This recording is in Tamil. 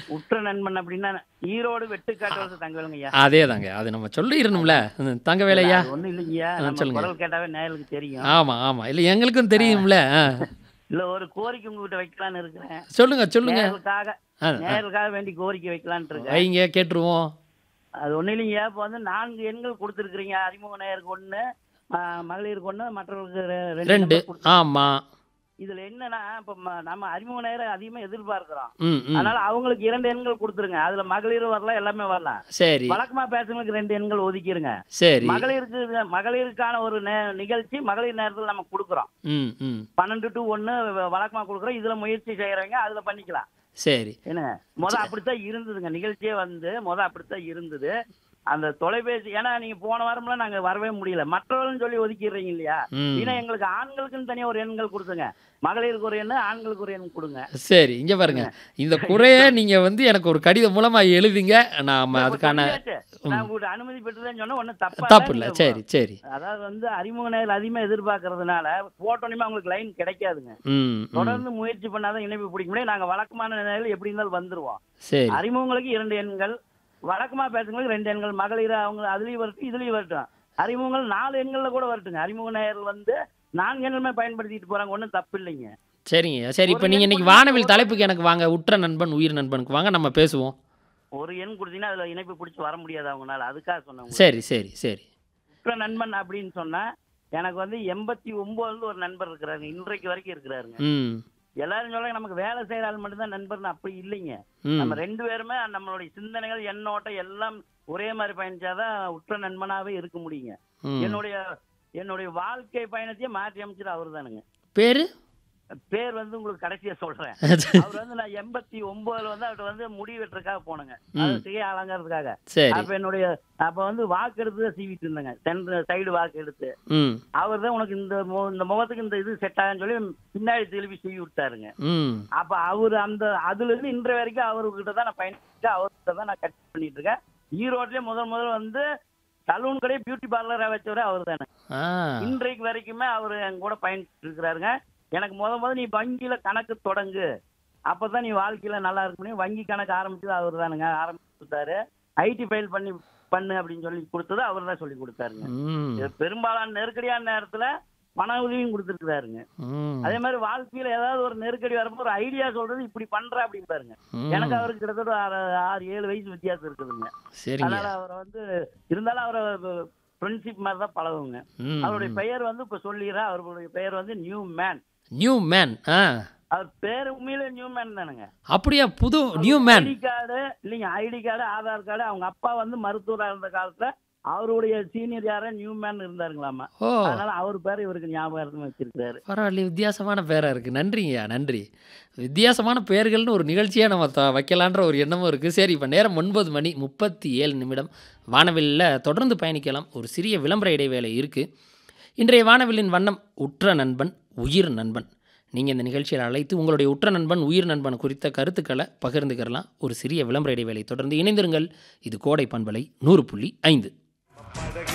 உற்ற நண்பன் அப்படின்னா ஈரோடு வெட்டுக்காட்டு வந்து தங்கவேலுங்க ஐயா அதே தாங்க அது நம்ம சொல்லிடணும்ல ம், தங்க வேலையா அது ஒண்ணும் இல்லைங்கய்யா ஆ, நம்ம சொல்லுங்க. குரல் கேட்டாவே நேயலுக்கு தெரியும் ஆமாம் ஆமாம் இல்லை எங்களுக்கும் தெரியும்ல ஆ. இல்ல ஒரு கோரிக்கை உங்ககிட்ட வைக்கலாம்னு இருக்கிறேன் சொல்லுங்க சொல்லுங்க நேயலுக்காக ஆ, ஆ. நேயலுக்காக வேண்டி கோரிக்கை வைக்கலாம்னு இருக்கேன் வைங்க கேட்டுருவோம் அது ஒண்ணும் இல்லைங்க இப்போ வந்து நான்கு எண்கள் கொடுத்துருக்கீங்க அறிமுக நேயருக்கு ஒண்ணு ஆ, மகளிருக்கு ஒண்ணு மற்றவர்களுக்கு ரெ- ரெண்டு ரெண்டு number கொடுத்து- ஆமாம் இதுல என்னன்னா இப்ப ம- நம்ம அறிமுக நேரம் அதிகமா எதிர்பார்க்கிறோம் ம் ம் அதனால அவங்களுக்கு இரண்டு எண்கள் கொடுத்துருங்க அதுல மகளிரும் வரலாம் எல்லாமே வரலாம் சரி வழக்கமா பேசுறவங்களுக்கு ரெண்டு எண்கள் ஒதுக்கிருங்க சரி மகளிருக்கு மகளிருக்கான ஒரு நே- நிகழ்ச்சி மகளிர் நேரத்தில் நம்ம கொடுக்குறோம் ம் ம் பன்னெண்டு டு ஒன்னு வழக்கமா கொடுக்குறோம் இதுல முயற்சி செய்யறவங்க அதுல பண்ணிக்கலாம் சரி என்ன முத அப்படித்தான் இருந்ததுங்க நிகழ்ச்சியே வந்து முத அப்படித்தான் இருந்தது அந்த தொலைபேசி ஏன்னா நீங்க போன வாரம்லாம் நாங்க வரவே முடியல மற்றவர்கள் சொல்லி ஒதுக்கிடுறீங்க இல்லையா ம் ஏன்னா எங்களுக்கு ஆண்களுக்குன்னு தனியா ஒரு எண்கள் கொடுத்துங்க மகளிருக்கு ஒரு எண்ணு ஆண்களுக்கு ஒரு எண் கொடுங்க சரி இங்க பாருங்க இந்த குறைய நீங்க வந்து எனக்கு ஒரு கடிதம் மூலமா எழுதுங்க நாம அதுக்கான சொல்லியாச்சு. நான் உங்கள்கிட்ட அனுமதி பெற்றுதான் சொன்னா ஒன்னும் தப்பா தப்பு இல்லை நீங்க சரி சரி அதாவது வந்து அறிமுக நேரம் அதிகமா எதிர்பார்க்கறதுனால போட்டோன்னே அவங்களுக்கு லைன் கிடைக்காதுங்க ம் ம். தொடர்ந்து முயற்சி பண்ணாதான் இணைப்பு பிடிக்க முடியும் நாங்க வழக்கமான நேரம் எப்படி இருந்தாலும் வந்துருவோம் சரி அறிமுகங்களுக்கு இரண்டு எண்கள் வழக்கமா பேசுறவங்களுக்கு ரெண்டு எண்கள் மகளிர் அவங்க அதுலயும் வரட்டும் இதுலயும் வரட்டும் அறிமுகங்கள் நாலு எண்கள்ல கூட வரட்டுங்க அறிமுக நேயர்கள் வந்து நான்கு எண்களுமே பயன்படுத்திட்டு போறாங்க ஒன்றும் தப்பு இல்லைங்க சரிங்க சரி இப்போ ஒரு நீங்க எண் இன்னைக்கு கொடுத்தா வானவில் போதும். தலைப்புக்கு எனக்கு வாங்க உற்ற நண்பன் உயிர் நண்பனுக்கு வாங்க நம்ம பேசுவோம் ஒரு எண் கொடுத்தீங்கன்னா அதுல இணைப்பு பிடிச்சி வர முடியாது அவங்களால அதுக்காக சொன்னவங்க சரி சரி சரி உற்ற நண்பன் அப்படின்னு சொன்னா எனக்கு வந்து எண்பத்தி ஒன்பதுல ஒரு நண்பர் இருக்கிறாருங்க இன்றைக்கு வரைக்கும் இருக்கிறாருங்க ம் எல்லாரும் சொல்றாங்க நமக்கு வேலை செய்யற ஆள் மட்டும்தான் நண்பர்னு அப்படி இல்லைங்க ம் நம்ம ரெண்டு பேருமே நம்மளுடைய சிந்தனைகள் எண்ணோட்டம் எல்லாம் ஒரே மாதிரி பயணிச்சாதான் உற்ற நண்பனாவே இருக்க முடியுங்க ம் என்னுடைய என்னுடைய வாழ்க்கை பயணத்தையே மாற்றி அமைச்சது அவர் தானுங்க பேரு பேர் வந்து உங்களுக்கு கடைசியா சொல்றேன் அவர் வந்து நான் எண்பத்தி ஒன்பதுல வந்து அவர்கிட்ட வந்து முடி வெட்டுறதுக்காக போனேங்க அது ம். சிகை அலங்காரத்துக்காக சரி அப்ப என்னுடைய அப்ப வந்து வாக்கு எடுத்து தான் சீவிட்டு இருந்தேங்க சென்ட்ரு சைடு வாக்கு எடுத்து ம் அவர் தான் உனக்கு இந்த மு- இந்த முகத்துக்கு இந்த இது செட் ஆகுன்னு சொல்லி பின்னாடி திருப்பி சீவி விட்டாருங்க ம் அப்ப அவர் அந்த அதுல இருந்து இன்று வரைக்கும் அவர்கிட்ட தான் நான் பயணிச்சு அவர்கிட்ட தான் நான் கட் பண்ணிட்டு இருக்கேன் ஈரோட்லயே முதல் முதல் வந்து சலூன் கடை பியூட்டி பார்லரா வச்சவரே அவர் தானே ஆ இன்றைக்கு வரைக்குமே அவர் என் கூட பயணிச்சுட்டு இருக்கிறாருங்க எனக்கு முத முத நீ வங்கியில கணக்கு தொடங்கு அப்பதான் நீ வாழ்க்கையில நல்லா இருக்க முடியும் வங்கி கணக்கு ஆரம்பிச்சது அவர் தானுங்க ஆரம்பிச்சு கொடுத்தாரு ஐடி ஃபைல் பண்ணி பண்ணு அப்படின்னு சொல்லி கொடுத்தது அவர் தான் சொல்லி கொடுத்தாருங்க ம் இது பெரும்பாலான நெருக்கடியான நேரத்துல பண உதவியும் கொடுத்துருக்காருங்க ம் அதே மாதிரி வாழ்க்கையில ஏதாவது ஒரு நெருக்கடி வரப்போ ஒரு ஐடியா சொல்றது இப்படி பண்ற அப்படின்னு பாருங்க ம். எனக்கு அவருக்கு கிட்டத்தட்ட ஒரு ஆறு ஆறு ஏழு வயசு வித்தியாசம் இருக்குதுங்க சரிங்க அதனால அவரை வந்து இருந்தாலும் அவரை ஃப்ரெண்ட்ஷிப் மாதிரி தான் பழகுங்க ம் அவருடைய ம். பெயர் வந்து இப்ப சொல்லிடுறேன் அவருடைய பெயர் வந்து நியூ மேன் நியூ மேன் ஆ அவர் பேர் உண்மையிலே நியூ மேன் தானுங்க அப்படியா புது நியூ மேன் ஐடி கார்டு இல்லைங்க ஐடி கார்டு ஆதார் கார்டு அவங்க அப்பா வந்து மருத்துவராக இருந்த காலத்துல அவருடைய சீனியர் யாரோ நியூ மேன் இருந்தாருங்களாமா ஓ அதனால அவர் பேர் இவருக்கு ஞாபகம் வச்சிருக்காரு பரவாயில்ல வித்தியாசமான பேராக இருக்குது நன்றிங்கய்யா நன்றி வித்தியாசமான பெயர்கள்னு ஒரு நிகழ்ச்சியாக நம்ம த வைக்கலான்ற ஒரு எண்ணமும் இருக்குது சரி இப்போ நேரம் ஒன்பது மணி முப்பத்தி ஏழு நிமிடம் வானவில்லில் தொடர்ந்து பயணிக்கலாம் ஒரு சிறிய விளம்பர இடைவேளை இருக்குது இன்றைய வானவில்லின் வண்ணம் உற்ற நண்பன் உயிர் நண்பன் நீங்கள் இந்த நிகழ்ச்சியில் அழைத்து உங்களுடைய உற்ற நண்பன் உயிர் நண்பன் குறித்த கருத்துக்களை பகிர்ந்துக்கிறலாம் ஒரு சிறிய விளம்பர இடைவேளை தொடர்ந்து இணைந்திருங்கள் இது கோடை பண்பலை நூறு புள்ளி ஐந்து